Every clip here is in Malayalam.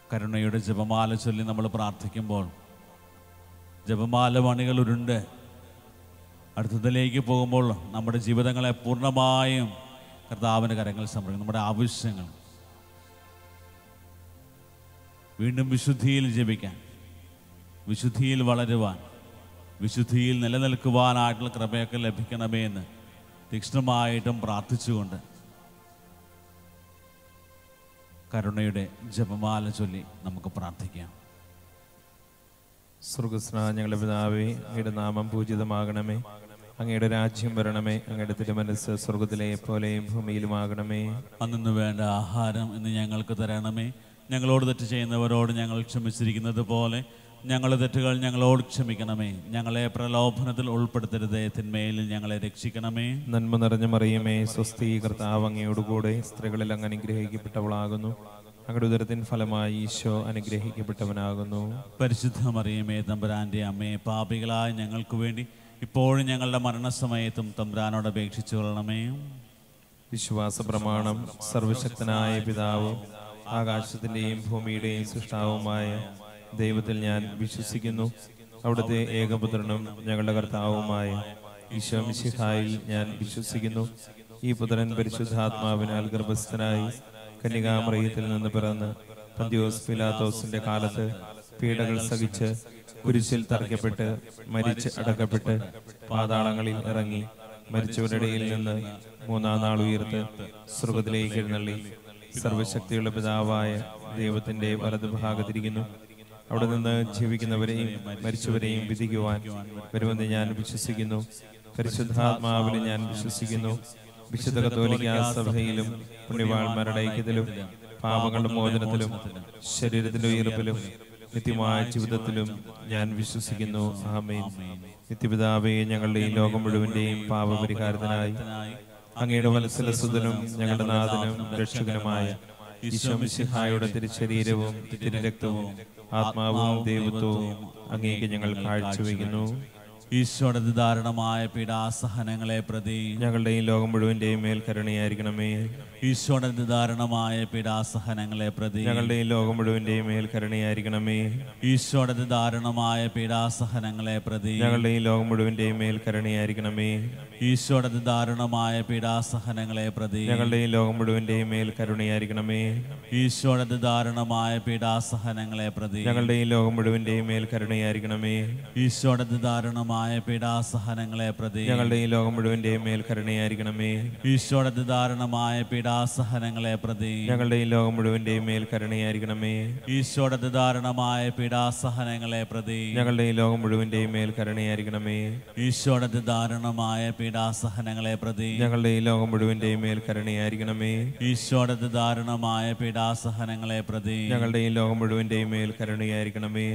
കരുണയുടെ ജപമാല ചൊല്ലി നമ്മൾ പ്രാർത്ഥിക്കുമ്പോൾ ജപമാല മണികൾ ഉരുണ്ട് അടുത്തതിലേക്ക് പോകുമ്പോൾ നമ്മുടെ ജീവിതങ്ങളെ പൂർണ്ണമായും കർത്താവിൻ്റെ കരങ്ങൾ സമർപ്പിക്കും നമ്മുടെ ആവശ്യങ്ങൾ വീണ്ടും വിശുദ്ധിയിൽ ജപിക്കാൻ വിശുദ്ധിയിൽ വളരുവാൻ വിശുദ്ധിയിൽ നിലനിൽക്കുവാനായിട്ടുള്ള കൃപയൊക്കെ ലഭിക്കണമേ എന്ന് തീക്ഷ്ണമായിട്ടും പ്രാർത്ഥിച്ചുകൊണ്ട് കരുണയുടെ ജപമാല ചൊല്ലി നമുക്ക് പ്രാർത്ഥിക്കാം സ്വർഗസ്നാ ഞങ്ങളുടെ പിതാവേ അങ്ങയുടെ നാമം പൂജിതമാകണമേ അങ്ങയുടെ രാജ്യം വരണമേ അങ്ങയുടെ തിരുമനസ് സ്വർഗത്തിലെ പോലെയും ഭൂമിയിലുമാകണമേ അന്നു വേണ്ട ആഹാരം ഇന്ന് ഞങ്ങൾക്ക് തരണമേ ഞങ്ങളോട് തെറ്റ് ചെയ്യുന്നവരോട് ഞങ്ങൾ ക്ഷമിച്ചിരിക്കുന്നത് പോലെ ഞങ്ങളുടെ തെറ്റുകൾ ഞങ്ങളോട് ക്ഷമിക്കണമേ ഞങ്ങളെ പ്രലോഭനത്തിൽ ഉൾപ്പെടുത്തരുതേ തിന്മയിൽ ഞങ്ങളെ രക്ഷിക്കണമേ നന്മ നിറഞ്ഞ മറിയമേ സ്വസ്തി കർത്താവ് അങ്ങയോടുകൂടെ സ്ത്രീകളിൽ അങ്ങ് അനുഗ്രഹിക്കപ്പെട്ടവളാകുന്നു അങ്ങയുടെ ഉദരത്തിൻ ഫലമായി ഈശോ അനുഗ്രഹിക്കപ്പെട്ടവനാകുന്നു പരിശുദ്ധ മറിയമേ തമ്പുരാന്റെ അമ്മേ പാപികളായ ഞങ്ങൾക്ക് വേണ്ടി ഇപ്പോഴും ഞങ്ങളുടെ മരണസമയത്തും തമ്പുരാനോട് അപേക്ഷിച്ചു കൊള്ളണമേ വിശ്വാസ പ്രമാണം സർവശക്തനായ പിതാവ് ആകാശത്തിന്റെയും ഭൂമിയുടെയും സൃഷ്ടാവുമായ ദൈവത്തിൽ ഞാൻ വിശ്വസിക്കുന്നു അവിടുത്തെ ഏകപുത്രനും ഞങ്ങളുടെ കർത്താവുമായ ഈശോ മിശിഹായിൽ ഞാൻ വിശ്വസിക്കുന്നു ഈ പുത്രൻ പരിശുദ്ധാത്മാവിനാൽ ഗർഭസ്ഥനായി കന്യകാമറിയത്തിൽ നിന്ന് പിറന്ന് പന്തിയോസ് പിലാത്തോസിന്റെ കാലത്ത് പീഡകൾ സഹിച്ച് കുരിശിൽ തറയ്ക്കപ്പെട്ട് മരിച്ച് അടക്കപ്പെട്ട് പാതാളങ്ങളിൽ ഇറങ്ങി മരിച്ചവരുടെ ഇടയിൽ നിന്ന് മൂന്നാം നാൾ ഉയർത്ത് സ്വർഗത്തിലേക്ക് എഴുന്നള്ളി സർവശക്തിയുള്ള പിതാവായ ദൈവത്തിന്റെ വലതുഭാഗത്തിരിക്കുന്നു അവിടെ നിന്ന് ജീവിക്കുന്നവരെയും മരിച്ചവരെയും വിധിക്കുവാൻ വരുമെന്ന് ഞാൻ വിശ്വസിക്കുന്നു പരിശുദ്ധാത്മാവിനെ ഞാൻ വിശ്വസിക്കുന്നു വിശുദ്ധ കത്തോലിക്ക സഭയിലും പുണ്യവാന്മാരുടെ ഐക്യത്തിലും പാപങ്ങളുടെ മോചനത്തിലും ശരീരത്തിന്റെ ഉയർപ്പിലും നിത്യമായ ജീവിതത്തിലും ഞാൻ വിശ്വസിക്കുന്നു ആമേൻ നിത്യപിതാവേ ഞങ്ങളുടെ ഈ ലോകം മുഴുവന്റെയും പാപപരിഹാരത്തിനായി അങ്ങയുടെ വത്സല സുതനും ഞങ്ങളുടെ നാഥനും രക്ഷകനുമായ ഈശോമിശിഹായുടെ തിരുശരീരവും തിരുരക്തവും ആത്മാവും ദൈവത്വവും അങ്ങേക്ക് ഞങ്ങൾ കാഴ്ചവെക്കുന്നു ഈശോയുടെ ദാരുണമായ പീഡാസഹനങ്ങളെ പ്രതി ഞങ്ങളുടെ ഈ ലോകം മുഴുവന്റെയും മേൽ കരുണയായിരിക്കണമേ ഈശോയുടെ ദാരുണമായ പീഡാസഹനങ്ങളെ പ്രതി ഞങ്ങളുടെ ഈ ലോകം മുഴുവന്റെയും മേൽ കരുണയായിരിക്കണമേ ഈശോയുടെ ദാരുണമായ പീഡാസഹനങ്ങളെ പ്രതി ഞങ്ങളുടെ ഈ ലോകം മുഴുവന്റെയും മേൽ കരുണയായിരിക്കണമേ ഈശോയുടെ ദാരുണമായ പീഡാസഹനങ്ങളെ പ്രതി ഞങ്ങളുടെ ഈ ലോകം മുഴുവന്റെയും മേൽ കരുണയായിരിക്കണമേ ഈശോയുടെ ദാരുണമായ പീഡാസഹനങ്ങളെ പ്രതി ഞങ്ങളുടെ ഈ ലോകം മുഴുവന്റെയും മേൽ കരുണയായിരിക്കണമേ ഈശോയുടെ ദാരുണമായ പീഡാസഹനങ്ങളെ പ്രതി ഞങ്ങളുടെ ഈ ലോകം മുഴുവന്റെയും മേൽ കരുണയായിരിക്കണമേ ഈശോയുടെ ദാരുണമായ പീഡാസഹനങ്ങളെ പ്രതി ഞങ്ങളുടെ ഈ ലോകം മുഴുവന്റെയും മേൽ കരുണയായിരിക്കണമേ ഈശോയുടെ ദാരുണമായ പീഡാസഹനങ്ങളെ പ്രതി ഞങ്ങളുടെ ഈ ലോകം മുഴുവന്റെയും മേൽ കരുണയായിരിക്കണമേ ഈശോയുടെ ദാരുണമായ പീഡാസഹനങ്ങളെ പ്രതി ഞങ്ങളുടെ ഈ ലോകം മുഴുവന്റെയും മേൽ കരുണയായിരിക്കണമേ ഈശോയുടെ ദാരുണമായ പീഡാസഹനങ്ങളെ പ്രതി ഞങ്ങളുടെ ഈ ലോകം മുഴുവന്റെയും മേൽ കരുണയായിരിക്കണമേ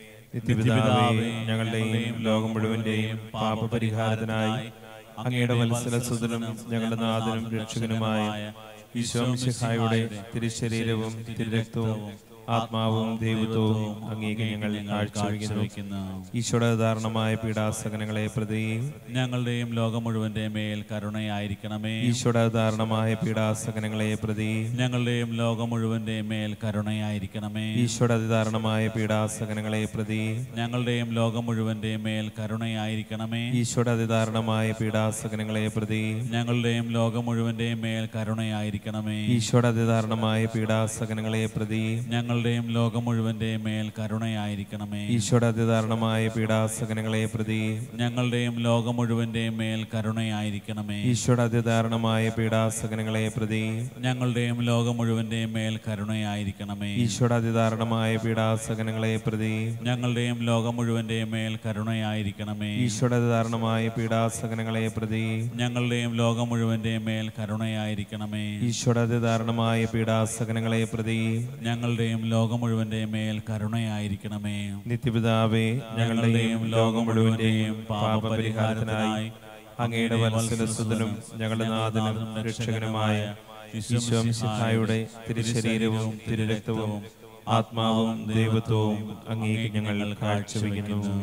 നിത്യപിതാവേ ഞങ്ങളുടെയും ലോകം മുഴുവന്റെയും പാപപരിഹാരത്തിനായി അങ്ങയുടെ വത്സല സുതനും ഞങ്ങളുടെ നാഥനും രക്ഷകനുമായ ഈശോമിശിഹായുടെ തിരുശരീരവും തിരുരക്തവും ആത്മാവും ദൈവത്വവും അങ്ങേക്ക് ഞങ്ങൾ കാഴ്ചവെക്കുന്നു ഈശോയുടെ ധാരണമായ പീഡാസകനങ്ങളെ പ്രതി ഞങ്ങളുടെയും ലോകം മുഴുവന്റെ മേൽ കരുണയായിരിക്കണമേ ഈശോയുടെ ധാരണമായ പീഡാസകനങ്ങളെ പ്രതി ഞങ്ങളുടെയും ലോകം മുഴുവന്റെ മേൽ കരുണയായിരിക്കണമേ ഈശോയുടെ അതിദാരുണമായ പീഡാസകനങ്ങളെ പ്രതി ഞങ്ങളുടെയും ലോകം മുഴുവന്റെ മേൽ കരുണയായിരിക്കണമേ ഈശോയുടെ അതിദാരുണമായ പീഡാസകനങ്ങളെ പ്രതി ഞങ്ങളുടെയും ലോകം മുഴുവന്റെ മേൽ കരുണയായിരിക്കണമേ ഈശോയുടെ അതിദാരുണമായ പീഡാസകനങ്ങളെ പ്രതി ഞങ്ങളുടെയും ലോകം മുഴുവന്റെ മേൽ കരുണയായിരിക്കണമേ ഈശോയുടെ അതിദാരുണമായ പീഡാസകനങ്ങളെ പ്രതി ഞങ്ങളുടെയും ലോകം മുഴുവന്റെ മേൽ കരുണയായിരിക്കണമേ ഈശോയുടെ അതിദാരുണമായ പീഡാസകനങ്ങളെ പ്രതി ഞങ്ങളുടെയും ലോകം മുഴുവന്റെ മേൽ കരുണയായിരിക്കണമേ ഈശോയുടെ അതിദാരുണമായ പീഡാസകനങ്ങളെ പ്രതി ഞങ്ങളുടെയും ലോകം മുഴുവന്റെ മേൽ കരുണയായിരിക്കണമേ ഈശോയുടെ അതിദാരുണമായ പീഡാസകനങ്ങളെ പ്രതി ഞങ്ങളുടെയും ലോകം മുഴുവന്റെ മേൽ കരുണയായിരിക്കണമേ ഈശോയുടെ അതിദാരുണമായ പീഡാസകനങ്ങളെ പ്രതി ഞങ്ങളുടെയും ലോകം മുഴുവന്റെ മേൽ കരുണയായിരിക്കണമേ നിത്യപിതാവേ ഞങ്ങളുടെയും ലോകം മുഴുവന്റെയും പാപപരിഹാരത്തിനായി അങ്ങയുടെ വത്സലസുതനും ഞങ്ങളുടെ നാഥനും രക്ഷകനുമായ ഈശോമിശിഹായുടെ തിരുശരീരവും തിരുരക്തവും ആത്മാവും ദൈവത്വവും അങ്ങേക്ക് ഞങ്ങൾ കാഴ്ചവെക്കുന്നു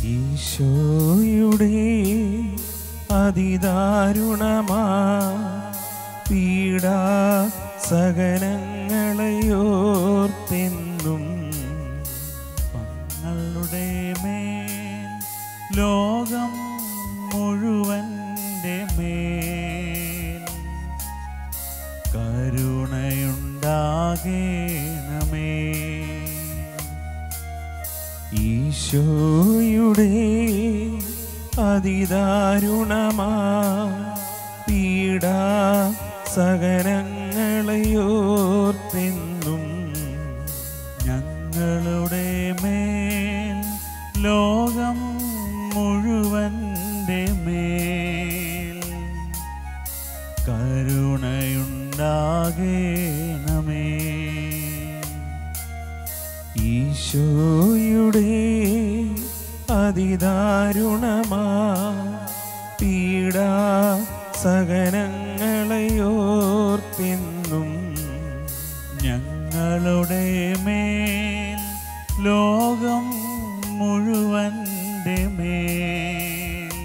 ഈശോയുടെ അതിദാരുണമാ പീഡാ സകനങ്ങളെയോർത്തെന്നും ഞങ്ങളുടെ മേൽ ലോകം മുഴുവൻ്റെ മേൽ കരുണയുണ്ടാകേണമേ ഈശോയുടെ അതിദാരുണമാ പീഡാ സകനങ്ങളെയോർത്തെന്നും ഞങ്ങളുടെ മേൽ ലോകം മുഴുവൻ്റെ മേൽ കരുണയുണ്ടാകേണമേ ഈശോയുടെ അതിദാരുണമാ പീഡാ സകനങ്ങളെയോർത്തെന്നും ഞങ്ങളുടെ മേൽ ലോകം മുഴുവൻ്റെ മേൽ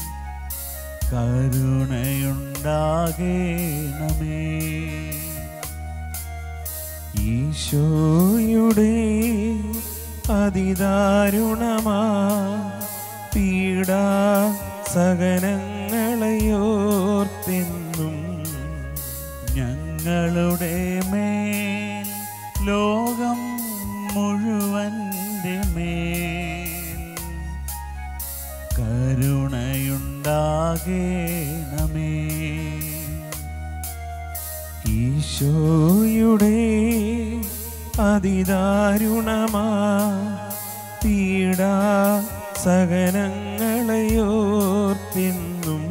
കരുണയുണ്ടാകേണമേ ഈശോയുടെ അതിദാരുണമാ പീഡാ സകനങ്ങളെയോർത്തെന്നും ഞങ്ങളുടെ മേൽ ലോകം മുഴുവൻ്റെ മേൽ കരുണയുണ്ടാകേണമേ ഈശോയുടെ അതിദാരുണമാ പീഡാ സകനങ്ങളെയോർത്തെന്നും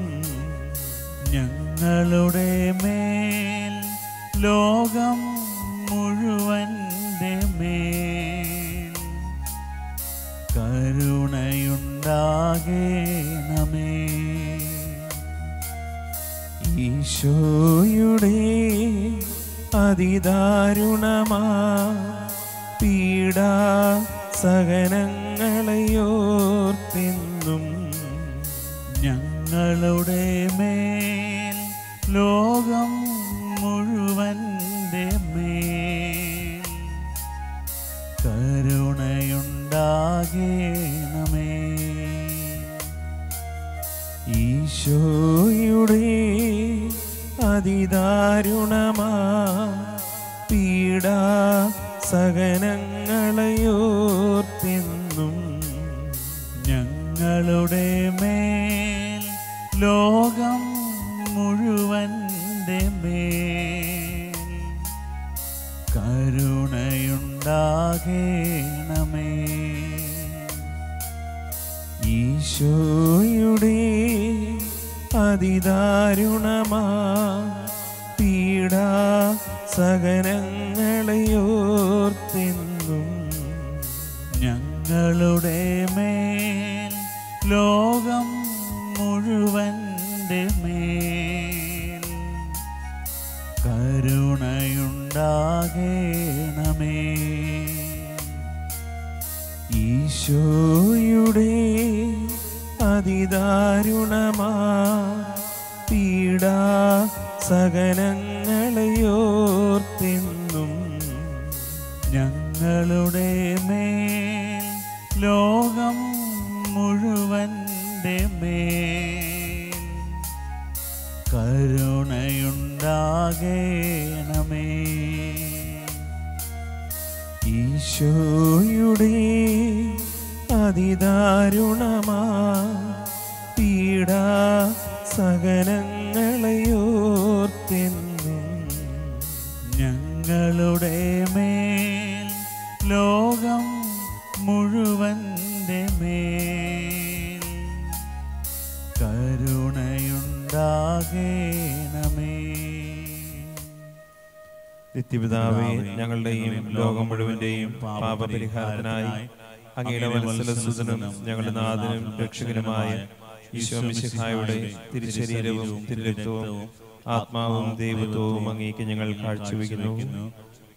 ഞങ്ങളുടെ മേൽ ലോകം മുഴുവൻ്റെ മേൽ കരുണയുണ്ടാകേണമേ ഈശോയുടെ അതിദാരുണമാ പീഡാ സകനങ്ങളെയോർത്തെന്നും ഞങ്ങളുടെ മേൽ ലോകം മുഴുവൻ്റെ മേൽ കരുണയുണ്ടാകേണമേ ഈശോയുടെ അതിദാരുണമാ പീഡാ സകനങ്ങളെയോർത്തെന്നും ഞങ്ങളുടെ മേൽ ലോകം മുഴുവൻ്റെ മേൽ കരുണയുണ്ടാകേണമേ ഈശോയുടെ അതിദാരുണമാ പീഡാ സകനങ്ങളെയോർത്തെന്നും ഞങ്ങളുടെ മേൽ ലോകം മുഴുവൻ്റെ മേൽ കരുണയുണ്ടാകേണമേ ഈശോയുടെ അതിദാരുണമാ പീഡാ സകനങ്ങളെയോർത്തെന്നും ഞങ്ങളുടെ മേൽ ലോകം മുഴുവൻ്റെ മേൽ കരുണയുണ്ടാകേണമേ ഈശോയുടെ അതിദാരുണമാ പീഡാ സകനങ്ങളെയോർത്തെന്നും ഞങ്ങളുടെ മേൽ ലോകം മുഴുവൻ്റെ മേൽ കരുണയുണ്ടാകേണമേ നിത്യപിതാവേ ഞങ്ങളുടെയും ലോകം മുഴുവന്റെയും പാപപരിഹാരത്തിനായി അങ്ങയുടെ വത്സലസുതനും ഞങ്ങളുടെ നാഥനും രക്ഷകനുമായ ഈശോമിശിഹായുടെ തിരുശരീരവും തിരുരക്തവും ആത്മാവും ദൈവത്വവും അങ്ങേക്ക് ഞങ്ങൾ കാഴ്ചവെക്കുന്നു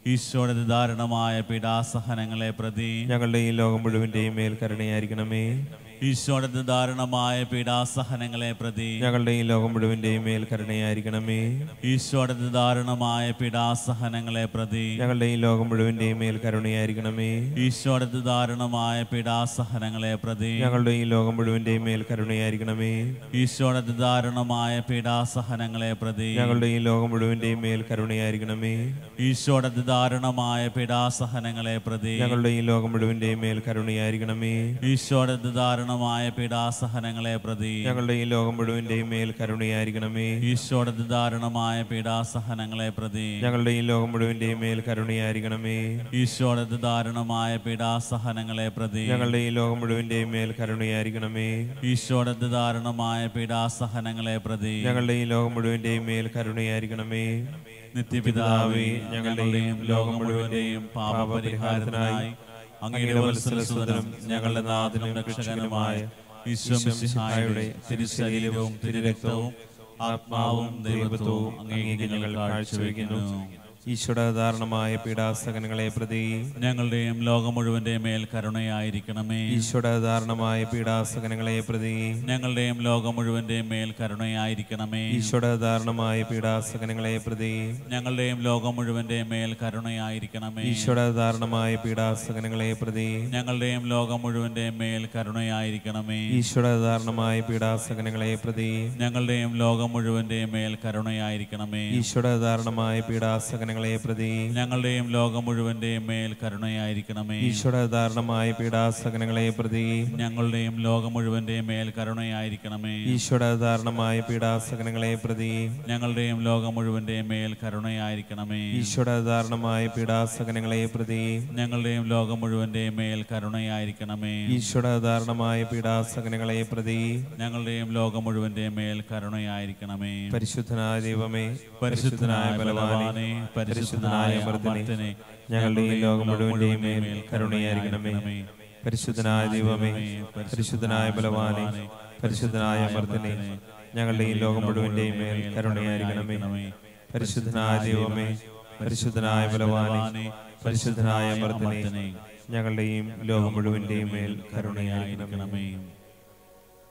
ഈശോയുടെ ദാരുണമായ പീഡാസഹനങ്ങളെ പ്രതി ഞങ്ങളുടെയും ലോകം മുഴുവന്റെയും മേൽ കരുണയായിരിക്കണമേ ഈശോയുടെ ദാരുണമായ പീഡാസഹനങ്ങളെ പ്രതി ഞങ്ങളുടെയും ലോകം മുഴുവന്റെയും മേൽ കരുണയായിരിക്കണമേ ഈശോയുടെ ദാരുണമായ പീഡാസഹനങ്ങളെ പ്രതി ഞങ്ങളുടെയും ലോകം മുഴുവന്റെയും മേൽ കരുണയായിരിക്കണമേ ഈശോയുടെ ദാരുണമായ പീഡാസഹനങ്ങളെ പ്രതി ഞങ്ങളുടെയും ലോകം മുഴുവന്റെയും മേൽ കരുണയായിരിക്കണമേ ഈശോയുടെ ദാരുണമായ പീഡാസഹനങ്ങളെ പ്രതി ഞങ്ങളുടെയും ലോകം മുഴുവന്റെയും മേൽ കരുണയായിരിക്കണമേ ഈശോയുടെ ദാരുണമായ പീഡാസഹനങ്ങളെ പ്രതി ഞങ്ങളുടെയും ലോകം മുഴുവന്റെയും മേൽ കരുണയായിരിക്കണമേ ഈശോയുടെ ദാരുണമായ പീഡാസഹനങ്ങളെ പ്രതി ഞങ്ങളുടെയും ലോകം മുഴുവന്റെയും മേൽ കരുണയായിരിക്കണമേ ഈശോയുടെ ദാരുണമായ പീഡാസഹനങ്ങളെ പ്രതി ഞങ്ങളുടെയും ലോകം മുഴുവന്റെയും മേൽ കരുണയായിരിക്കണമേ ഈശോയുടെ ദാരുണമായ പീഡാസഹനങ്ങളെ പ്രതി ഞങ്ങളുടെയും ലോകം മുഴുവന്റെയും മേൽ കരുണയായിരിക്കണമേ ഈശോയുടെ ദാരുണമായ പീഡാസഹനങ്ങളെ പ്രതി ഞങ്ങളുടെയും ലോകം മുഴുവന്റെയും മേൽ കരുണയായിരിക്കണമേ നിത്യപിതാവേ ഞങ്ങളുടെയും ലോകം മുഴുവന്റെയും പാപപരിഹാരത്തിനായി അങ്ങയുടെ വത്സലസുതനും ഞങ്ങളുടെ നാഥനും രക്ഷകനുമായ ഈശ്വമിസിഹായുടെ തിരുശരീരവും തിരുരക്തവും ആത്മാവും ദൈവത്വവും അങ്ങേക്ക് ഞങ്ങൾ കാഴ്ചവെക്കുന്നു ഈശ്വര ധാരണമായ പീഡാസകനങ്ങളെ പ്രതി ഞങ്ങളുടെയും ലോകം മുഴുവന്റെ മേൽ കരുണയായിരിക്കണമേ ഈശ്വര ധാരണമായ പീഡാസകനങ്ങളെ പ്രതി ഞങ്ങളുടെയും ലോകം മുഴുവന്റെ മേൽ കരുണയായിരിക്കണമേ ഈശ്വര ധാരണമായ പീഡാസകനങ്ങളെ പ്രതി ഞങ്ങളുടെയും ലോകം മുഴുവന്റെ മേൽ കരുണയായിരിക്കണമേ ഈശ്വര ധാരണമായ പീഡാസകനങ്ങളെ പ്രതി ഞങ്ങളുടെയും ലോകം മുഴുവന്റെ മേൽ കരുണയായിരിക്കണമേ ഈശ്വര ധാരണമായ പീഡാസകനങ്ങളെ പ്രതി ഞങ്ങളുടെയും ലോകം മുഴുവന്റെ മേൽ കരുണയായിരിക്കണമേ ഈശ്വര ധാരണമായ പീഡാസകനങ്ങളെ പ്രതി ഞങ്ങളുടെയും ലോകം മുഴുവന്റെ മേൽ കരുണയായിരിക്കണമേ ഈശ്വര ധാരണമായ പീഡാസകനങ്ങളെ പ്രതി ഞങ്ങളുടെയും ലോകം മുഴുവന്റെ മേൽ കരുണയായിരിക്കണമേ ഈശ്വര ധാരണമായ പീഡാസകനങ്ങളെ പ്രതി ഞങ്ങളുടെയും ലോകം മുഴുവന്റെ മേൽ കരുണയായിരിക്കണമേ ഈശ്വര ധാരണമായ പീഡാസകനങ്ങളെ പ്രതി ഞങ്ങളുടെയും ലോകം മുഴുവന്റെ മേൽ കരുണയായിരിക്കണമേ ഈശ്വര ധാരണമായ പീഡാസകനങ്ങളെ പ്രതി ഞങ്ങളുടെയും ലോകം മുഴുവന്റെ മേൽ കരുണയായിരിക്കണമേ പരിശുദ്ധനായ ദൈവമേ പരിശുദ്ധനായ ബലവാനെ പരിശുദ്ധനായ അമർത്തനെ ഞങ്ങളുടെയും ലോകം മുഴുവന്റെയും മേൽ കരുണയായിരിക്കണമേ പരിശുദ്ധനായ ദൈവമേ പരിശുദ്ധനായ ബലവാനെ പരിശുദ്ധനായ അമർത്തനെ ഞങ്ങളുടെയും ലോകം മുഴുവന്റെയും മേൽ കരുണയായിരിക്കണമേ പരിശുദ്ധനായ ദൈവമേ പരിശുദ്ധനായ ബലവാനെ പരിശുദ്ധനായ അമർത്തനെ ഞങ്ങളുടെയും ലോകം മുഴുവന്റെയും മേൽ കരുണയായിരിക്കണമേ കരുണയായിരിക്കണമേ